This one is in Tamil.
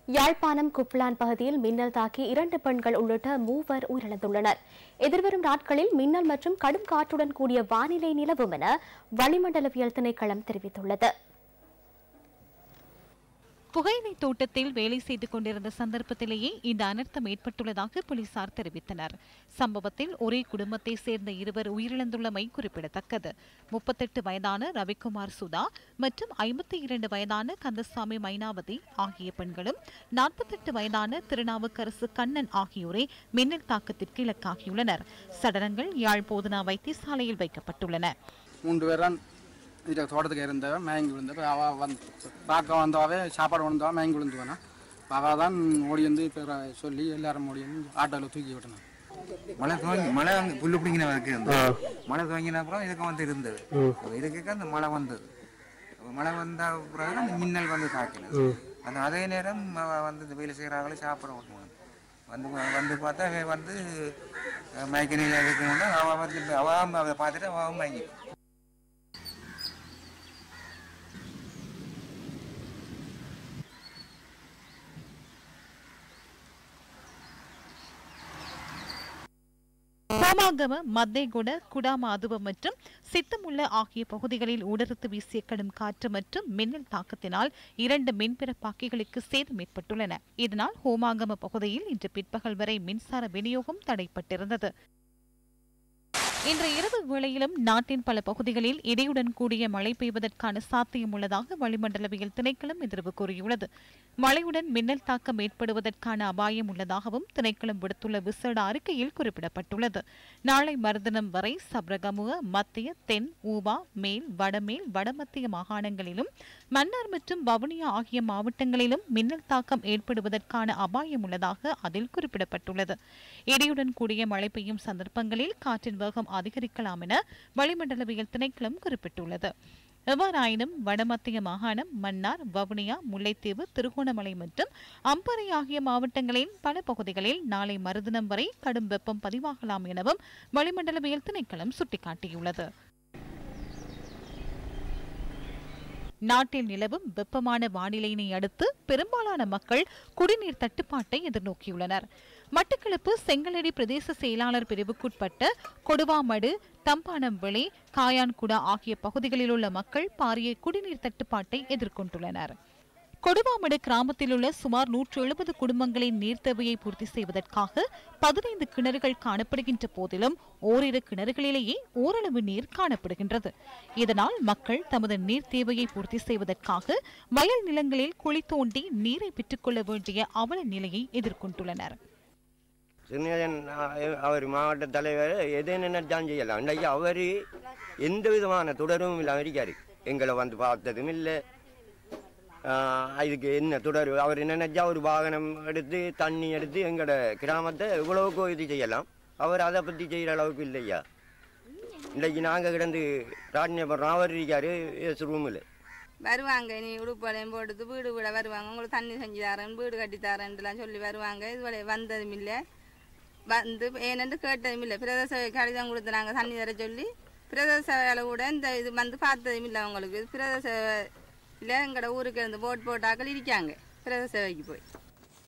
யாழ்ப்பாணம் குப்லான் பகுதியில் மின்னல் தாக்கி இரண்டு பெண்கள் உள்ளிட்ட மூவர் உயிரிழந்துள்ளனர் எதிர்வரும் நாட்களில் மின்னல் மற்றும் கடும் காற்றுடன் கூடிய வானிலை நிலவும் என வளிமண்டலவியல் திணைக்களம் தெரிவித்துள்ளது புகையிலை தோட்டத்தில் வேலை செய்து கொண்டிருந்த சந்தர்ப்பத்திலேயே இந்த அனர்த்தம் ஏற்பட்டுள்ளதாக போலீசார் தெரிவித்தனர் சம்பவத்தில் ஒரே குடும்பத்தை சேர்ந்த இருவர் உயிரிழந்துள்ளமை குறிப்பிடத்தக்கது முப்பத்தெட்டு வயதான ரவிக்குமார் சுதா மற்றும் ஐம்பத்தி இரண்டு வயதான கந்தசாமி மைனாவதி ஆகிய பெண்களும் நாற்பத்தெட்டு வயதான திருநாவுக்கரசு கண்ணன் ஆகியோரே மின்னல் தாக்கத்திற்கு இலக்காகியுள்ளனர் சடலங்கள் யாழ் போதனா வைத்தியசாலையில் வைக்கப்பட்டுள்ளன மூன்று பேர் தான் இதில் தோட்டத்துக்கு இருந்தவன் மயங்கி விழுந்தவ அவள் வந்து பார்க்க வந்தவாவே சாப்பாடு கொண்டு மயங்கி விழுந்துவானா அவள் தான் ஓடி வந்து இப்போ சொல்லி எல்லாரும் ஓடி வந்து ஆட்டோவில் தூக்கி விட்டணும் மழை துவங்கி மழை வந்து புல்லு பிடிங்கின வரைக்கும் இருந்தது மழை துவங்கின அப்புறம் இதுக்கு வந்து இருந்தது அப்ப இதுக்கு அந்த மழை வந்தது அப்ப மழை வந்த பிறகு அந்த மின்னல் வந்து தாக்கினது அந்த அதே நேரம் அவ வந்து இந்த வேலை செய்கிறாங்களே சாப்பிட விட்டுவாங்க வந்து வந்து பார்த்தா அவ வந்து அஹ், மயக்க நிலையில் இருக்கணும்னா அவள் வந்து அவள் அதை பார்த்துட்டு அவன் மயங்கி கோமாகம மத்தேகுட குடாமாதுவ மற்றும் சித்தமுள்ள ஆகிய பகுதிகளில் ஊடறுத்து வீசிய கடும் காற்று மற்றும் மின்னல் தாக்கத்தினால் இரண்டு மின்பிறப்பாக்கிகளுக்கு சேதம் ஏற்பட்டுள்ளன இதனால் ஹோமாகம பகுதியில் இன்று பிற்பகல் வரை மின்சார விநியோகம் தடைப்பட்டிருந்தது இன்று இரவு வேளையிலும் நாட்டின் பல பகுதிகளில் இடியுடன் கூடிய மழை பெய்வதற்கான சாத்தியம் உள்ளதாக வளிமண்டலவியல் திணைக்களம் எதிர்வு கூறியுள்ளது மழையுடன் மின்னல் தாக்கம் ஏற்படுவதற்கான அபாயம் உள்ளதாகவும் திணைக்களம் விடுத்துள்ள விசேட அறிக்கையில் குறிப்பிடப்பட்டுள்ளது நாளை மறுதினம் வரை சப்ரகமுக மத்திய தென் ஊவா மேல் வடமேல் வடமத்திய மாகாணங்களிலும் மன்னார் மற்றும் வவுனியா ஆகிய மாவட்டங்களிலும் மின்னல் தாக்கம் ஏற்படுவதற்கான அபாயம் உள்ளதாக அதில் குறிப்பிடப்பட்டுள்ளது இடியுடன் கூடிய மழை பெய்யும் சந்தர்ப்பங்களில் காற்றின் வேகம் அதிகரிக்கலாம் என வளிமண்டலவியல் திணைக்களம் குறிப்பிட்டுள்ளது எவ்வாறாயினும் வடமத்திய மாகாணம் மன்னார் வவுனியா முல்லைத்தீவு திருகோணமலை மற்றும் அம்பரை ஆகிய மாவட்டங்களின் பல பகுதிகளில் நாளை மறுதினம் வரை கடும் வெப்பம் பதிவாகலாம் எனவும் வளிமண்டலவியல் திணைக்களம் சுட்டிக்காட்டியுள்ளது நாட்டில் நிலவும் வெப்பமான வானிலையினை அடுத்து பெரும்பாலான மக்கள் குடிநீர் தட்டுப்பாட்டை எதிர்நோக்கியுள்ளனர் மட்டக்களப்பு செங்கலடி பிரதேச செயலாளர் பிரிவுக்குட்பட்ட கொடுவாமடு தம்பானம்வெளி காயான்குடா ஆகிய பகுதிகளில் உள்ள மக்கள் பாரிய குடிநீர் தட்டுப்பாட்டை எதிர்கொண்டுள்ளனர் கொடுவாமடு கிராமத்தில் உள்ள சுமார் நூற்று எழுபது குடும்பங்களின் நீர் தேவையை பூர்த்தி செய்வதற்காக பதினைந்து கிணறுகள் காணப்படுகின்ற போதிலும் ஓரிரு கிணறுகளிலேயே ஓரளவு நீர் காணப்படுகின்றது இதனால் மக்கள் தமது நீர் தேவையை பூர்த்தி செய்வதற்காக வயல் நிலங்களில் குழி தோண்டி நீரை பெற்றுக்கொள்ள வேண்டிய அவல நிலையை எதிர்கொண்டுள்ளனர் சிறுநீரன் அவர் மாவட்ட தலைவர் எதை நினைச்சாலும் செய்யலாம் இன்றைக்கு அவர் எந்த விதமான தொடரும் இல்லாமல் இருக்காரு எங்களை வந்து பார்த்ததும் இல்லை இதுக்கு என்ன தொடர் அவர் நினைச்சா ஒரு வாகனம் எடுத்து தண்ணி எடுத்து எங்களோட கிராமத்தை இவ்வளவுக்கோ இது செய்யலாம் அவர் அதை பற்றி செய்கிற அளவுக்கு இல்லையா இன்றைக்கு நாங்கள் கிடந்து ராஜ்யபுரம் அவர் இருக்காரு ரூமில் வருவாங்க நீ உடுப்பலையும் போட்டுட்டு வீடு வீட வருவாங்க உங்களுக்கு தண்ணி செஞ்சு தரேன் வீடு கட்டி தரேன்ட்டுலாம் சொல்லி வருவாங்க இதுவரை வந்ததும் இல்லை வந்து ஏனென்று கேட்டதும் இல்லை பிரதேச சபைக்கு கடிதம் கொடுத்து நாங்கள் தண்ணி தர சொல்லி பிரதேச சபையால் கூட இந்த இது வந்து பார்த்ததும் இல்லை அவங்களுக்கு பிரதேச இல்லை எங்களோட ஊருக்கு இருந்து போட் போட்டாக்கள் இருக்காங்க பிரதேச சபைக்கு போய்